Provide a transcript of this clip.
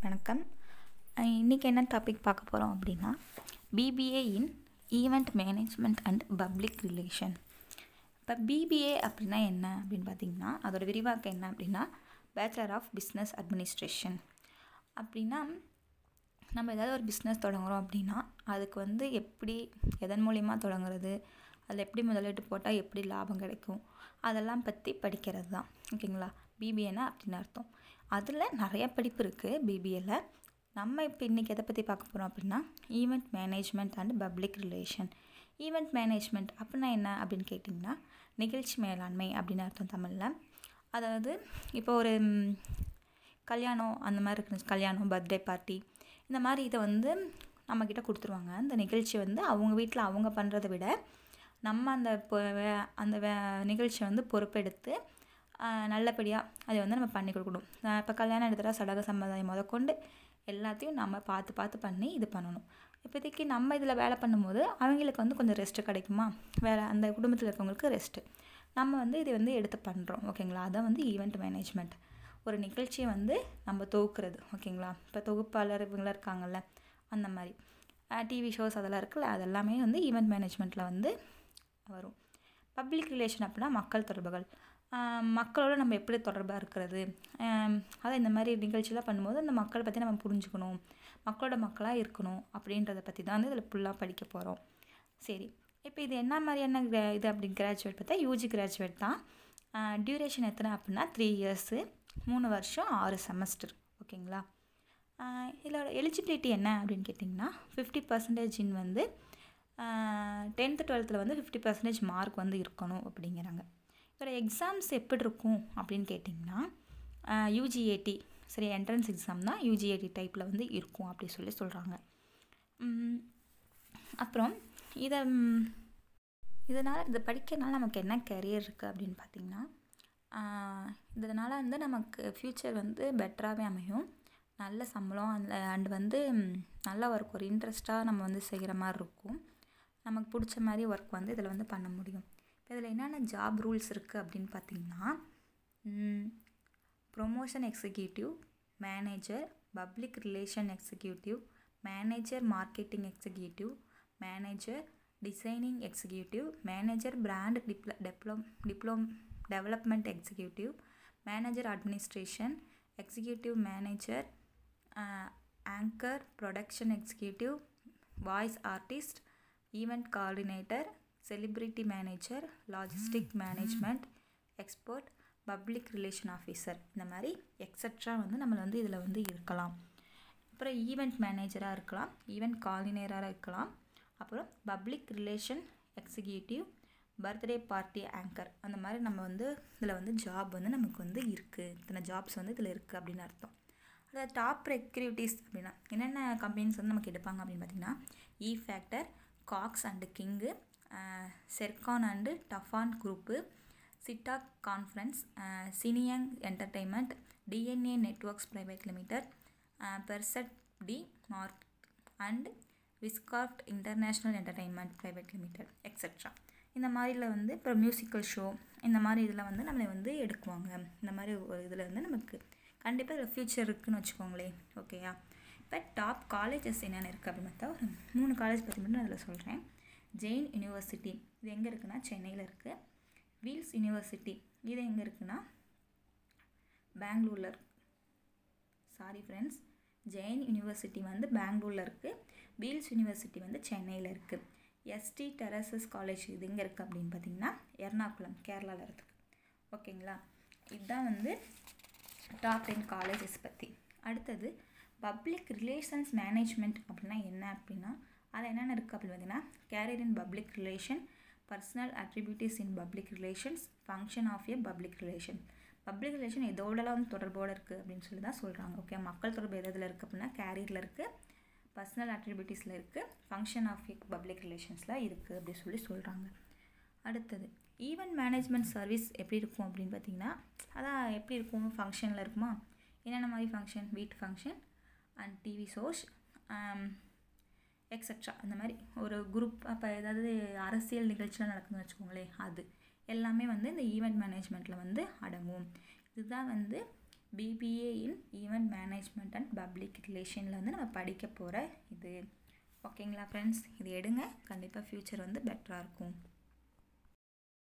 வணக்கம் இன்றைக்கி என்ன டாபிக் பார்க்க போகிறோம் அப்படின்னா BBA in event management and public relation இப்போ பிபிஏ அப்படின்னா என்ன அப்படின்னு பார்த்தீங்கன்னா அதோட விரிவாக்கம் என்ன அப்படின்னா பேச்சுலர் ஆஃப் பிஸ்னஸ் அட்மினிஸ்ட்ரேஷன் அப்படின்னா நம்ம ஏதாவது ஒரு பிஸ்னஸ் தொடங்குறோம் அப்படின்னா அதுக்கு வந்து எப்படி எதன் மூலிமா தொடங்குறது அதில் எப்படி முதலீட்டு போட்டால் எப்படி லாபம் கிடைக்கும் அதெல்லாம் பற்றி படிக்கிறது தான் ஓகேங்களா பிபிஏனா அப்படின்னு அர்த்தம் அதில் நிறைய படிப்பு இருக்குது பிபிஏல நம்ம இப்போ இன்றைக்கி எதை பற்றி பார்க்க போகிறோம் அப்படின்னா event management and public relation event management அப்படின்னா என்ன அப்படின்னு கேட்டிங்கன்னா நிகழ்ச்சி மேலாண்மை அப்படின்னு அர்த்தம் தமிழில் அதாவது இப்போ ஒரு ம், கல்யாணம் அந்த மாதிரி இருக்கு கல்யாணம் பர்த்டே பார்ட்டி இந்த மாதிரி இதை வந்து நம்மக்கிட்ட கொடுத்துருவாங்க அந்த நிகழ்ச்சி வந்து அவங்க வீட்டில் அவங்க பண்ணுறதை விட நம்ம அந்த பொ- வே- அந்த வே நிகழ்ச்சியை வந்து பொறுப்பெடுத்து நல்லபடியாக அதை வந்து நம்ம பண்ணி கொடுக்கணும் இப்போ கல்யாணம் எடுத்துகிட்டா சடங்கு சம்பிரதாயம் முதற்கொண்டு எல்லாத்தையும் நம்ம பார்த்து பார்த்து பண்ணி இது பண்ணணும் இப்போதைக்கு நம்ம இதில் வேலை பண்ணும்போது அவங்களுக்கு வந்து கொஞ்சம் ரெஸ்ட்டு கிடைக்குமா வேலை அந்த குடும்பத்தில் இருக்கவங்களுக்கு ரெஸ்ட்டு நம்ம வந்து இதை வந்து எடுத்து பண்ணுறோம் ஓகேங்களா அதான் வந்து ஈவெண்ட் மேனேஜ்மெண்ட் ஒரு நிகழ்ச்சியை வந்து நம்ம தொகுக்கிறது ஓகேங்களா இப்போ தொகுப்பாளர் இவங்களாம் இருக்காங்கல்ல அந்த மாதிரி டிவி ஷோஸ் அதெல்லாம் இருக்குல்ல அதெல்லாமே வந்து ஈவெண்ட் மேனேஜ்மெண்ட்டில் வந்து வரும் பப்ளிக் ரிலேஷன் அப்படின்னா மக்கள் தொடர்புகள் ஆஹ் மக்களோட நம்ம எப்படி தொடர்பாக இருக்கிறது ஆஹ் அதான் இந்த மாதிரி நிகழ்ச்சியெலாம் பண்ணும்போது அந்த மக்களை பற்றி நம்ம புரிஞ்சுக்கணும் மக்களோட மக்களாக இருக்கணும் அப்படின்றத பற்றி தான் வந்து இதில் ஃபுல்லாக படிக்க போகிறோம் சரி இப்போ இது என்ன மாதிரியான gra- இது அப்படி கிராஜுவேட் பார்த்தா யூஜி கிராஜுவேட் தான் டியூரேஷன் எத்தனை அப்படின்னா த்ரீ இயர்ஸு மூணு வருஷம் ஆறு செமஸ்டர் ஓகேங்களா இதோட எலிஜிபிலிட்டி என்ன அப்படின்னு கேட்டிங்கன்னா ஃபிஃப்டி பர்சன்டேஜ் இன் வந்து டென்த்து டுவெல்த்தில் வந்து ஃபிஃப்டி பர்சன்டேஜ் மார்க் வந்து இருக்கணும் அப்படிங்கிறாங்க இதோட எக்ஸாம்ஸ் எப்படி இருக்கும் அப்படின்னு கேட்டிங்கன்னா யூஜிஏடி சரி என்ட்ரன்ஸ் எக்ஸாம் தான் யூஜிஏடி டைப்பில் வந்து இருக்கும் அப்படி சொல்லி சொல்கிறாங்க அப்புறம் இதை இதனால் இதை படிக்கிறதுனால நமக்கு என்ன கெரியர் இருக்குது அப்படின்னு பார்த்தீங்கன்னா இதனால் வந்து நமக்கு ஃப்யூச்சர் வந்து பெட்டராகவே அமையும் நல்ல சம்பளம் அந்த அண்ட் வந்து ம், நல்ல ஒர்க் ஒரு இன்ட்ரெஸ்ட்டாக நம்ம வந்து செய்கிற மாதிரி இருக்கும் நமக்கு பிடிச்ச மாதிரி ஒர்க் வந்து இதில் வந்து பண்ண முடியும் இப்போ இதில் என்னென்ன ஜாப் ரூல்ஸ் இருக்குது அப்படின்னு பார்த்தீங்கன்னா promotion executive manager public relation executive manager marketing executive manager designing executive manager brand டிப்ள diploma diploma development executive manager administration executive manager anchor production executive voice artist event coordinator celebrity manager logistic management export public relation officer இந்த மாதிரி extra வந்து நம்மள வந்து இதில் வந்து இருக்கலாம் அப்புறம் ஈவெண்ட் மேனேஜராக இருக்கலாம் ஈவெண்ட் கோஆர்டினேட்டராக இருக்கலாம் அப்புறம் public relation executive birthday party anchor அந்த மாதிரி நம்ம வந்து இதில் வந்து ஜாப் வந்து நமக்கு வந்து இருக்குது இத்தனை ஜாப்ஸ் வந்து இதில் இருக்குது அப்படின்னு அர்த்தம் அதாவது டாப் ரெக்ரூட்டிஸ் அப்படின்னா என்னென்ன கம்பெனிஸ் வந்து நமக்கு எடுப்பாங்க அப்படின்னு பார்த்தீங்கன்னா E factor Cox and Kings செர்கான் அண்டு டஃபான் குரூப்பு சிட்டாக் conference Cineyug entertainment DNA networks private limited Percept D Mark and Wizcraft international entertainment private limited etcetera இந்த மாதிரில வந்து அப்புறம் மியூசிக்கல் ஷோ இந்த மாதிரி இதில் வந்து நம்மளை வந்து எடுக்குவாங்க இந்த மாதிரி ஒரு இதில் வந்து நமக்கு கண்டிப்பாக இதில் ஃப்யூச்சர் இருக்குன்னு வச்சுக்கோங்களேன் ஓகேயா இப்போ டாப் காலேஜஸ் என்னென்ன இருக்குது அப்படின்னு பார்த்தா ஒரு மூணு காலேஜ் பற்றி மட்டும் நான் அதில் சொல்கிறேன் ஜெயின் யூனிவர்சிட்டி இது எங்கே இருக்குன்னா சென்னையில் இருக்குது வீல்ஸ் யூனிவர்சிட்டி இது எங்கே இருக்குன்னா பெங்களூரில் இருக்கு சாரி ஃப்ரெண்ட்ஸ் ஜெயின் யூனிவர்சிட்டி வந்து பெங்களூரில் இருக்குது வீல்ஸ் யூனிவர்சிட்டி வந்து சென்னையில் இருக்குது எஸ்டி டெரசஸ் காலேஜ் இது எங்கே இருக்குது அப்படின்னு பார்த்தீங்கன்னா எர்ணாகுளம் கேரளாவில் இருக்குது ஓகேங்களா இதுதான் வந்து டாப் டென் காலேஜஸ் பற்றி அடுத்தது பப்ளிக் ரிலேஷன்ஸ் மேனேஜ்மெண்ட் அப்படின்னா என்ன அப்படின்னா அதில் என்னென்ன இருக்குது அப்படின்னு பார்த்தீங்கன்னா career in public relation personal attributes in public relations function of a public relation public relation எதோடலாம் வந்து தொடர்போடு இருக்குது அப்படின்னு சொல்லி தான் சொல்கிறாங்க ஓகே மக்கள் தொடர்பு எது எதில் இருக்குது அப்படின்னா கேரியரில் இருக்குது பர்சனல் அட்ரிபியூட்டிஸில் இருக்குது ஃபங்க்ஷன் ஆஃப் ஏ பப்ளிக் ரிலேஷன்ஸில் இருக்குது அப்படி சொல்லி சொல்கிறாங்க அடுத்தது ஈவெண்ட் மேனேஜ்மெண்ட் சர்வீஸ் எப்படி இருக்கும் அப்படின்னு பார்த்தீங்கன்னா அதான் எப்படி இருக்கும் ஃபங்க்ஷனில் இருக்குமா என்னென்ன மாதிரி ஃபங்க்ஷன் வீட்டு function and TV shows extra அந்த மாதிரி ஒரு குரூப் அப்போ ஏதாவது அரசியல் நிகழ்ச்சிலாம் நடக்குதுன்னு வச்சுக்கோங்களேன் அது எல்லாமே வந்து இந்த ஈவெண்ட் மேனேஜ்மெண்ட்டில் வந்து அடங்கும் இதுதான் வந்து BBA in event management and public ரிலேஷனில் வந்து நம்ம படிக்க போகிற இது ஓகேங்களா ஃப்ரெண்ட்ஸ் இது எடுங்க கண்டிப்பாக ஃப்யூச்சர் வந்து பெட்டராக இருக்கும்